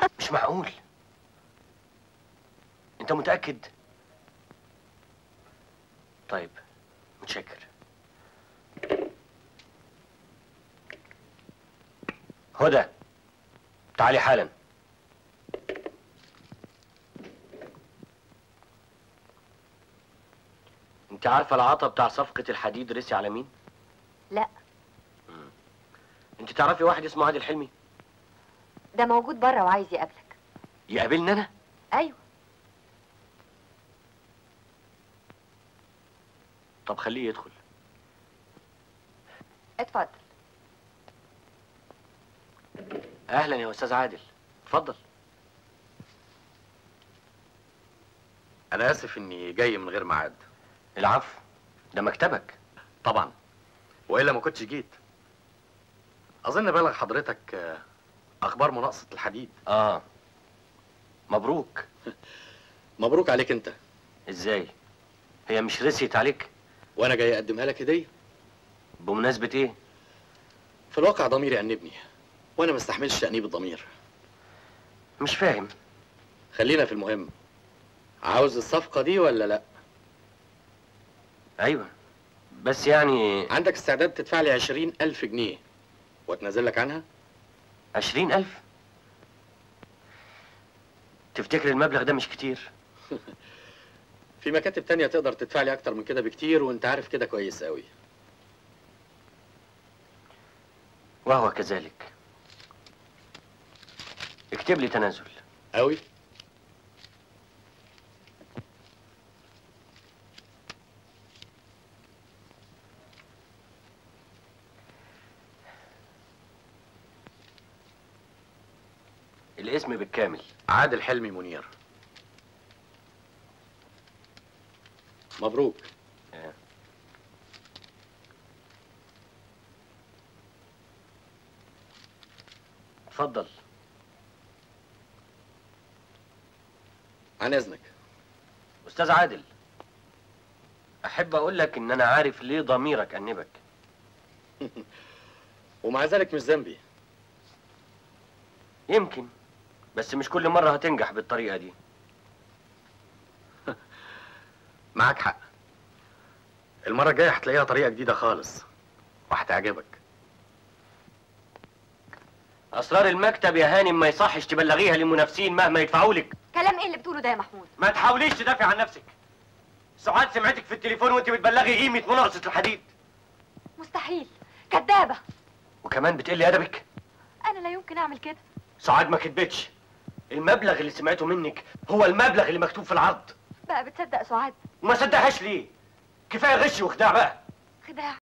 مش معقول انت متاكد طيب متشكر هدى تعالي حالا انت عارفه العطا بتاع صفقه الحديد رسي على مين لا انت تعرفي واحد اسمه عادل حلمي ده موجود بره وعايز يقابلك يقابلني انا ايوه طب خليه يدخل اتفضل اهلا يا استاذ عادل اتفضل انا اسف اني جاي من غير ميعاد العفو ده مكتبك طبعا والا ما كنتش جيت اظن بلغ حضرتك آه، اخبار مناقصه الحديد اه مبروك مبروك عليك انت ازاي هي مش رسيت عليك وانا جاي اقدمها لك هديه بمناسبه ايه في الواقع ضميري انبني وانا ما استحملش تانيب الضمير مش فاهم خلينا في المهم عاوز الصفقه دي ولا لا ايوه بس يعني عندك استعداد تدفع لي عشرين ألف جنيه واتنازل لك عنها عشرين ألف تفتكر المبلغ ده مش كتير في مكاتب تانية تقدر تدفع لي اكتر من كده بكتير وانت عارف كده كويس قوي وهو كذلك اكتب لي تنازل قوي الاسم بالكامل عادل حلمي منير مبروك آه. اتفضل عن اذنك استاذ عادل احب اقول لك ان انا عارف ليه ضميرك انبك ومع ذلك مش ذنبي يمكن بس مش كل مره هتنجح بالطريقه دي معاك حق المرة الجاية هتلاقيها طريقة جديدة خالص وهتعجبك اسرار المكتب يا هانم ما يصحش تبلغيها للمنافسين مهما يدفعوا لك كلام ايه اللي بتقوله ده يا محمود ما تحاوليش تدافع عن نفسك سعاد سمعتك في التليفون وانت بتبلغي قيمه مناقصه الحديد مستحيل كدابه وكمان بتقلي ادبك انا لا يمكن اعمل كده سعاد ما كدبتش المبلغ اللي سمعته منك هو المبلغ اللي مكتوب في العرض بقى بتصدق سعاد وما صدقهاش ليه كفايه غش وخداع بقى خداع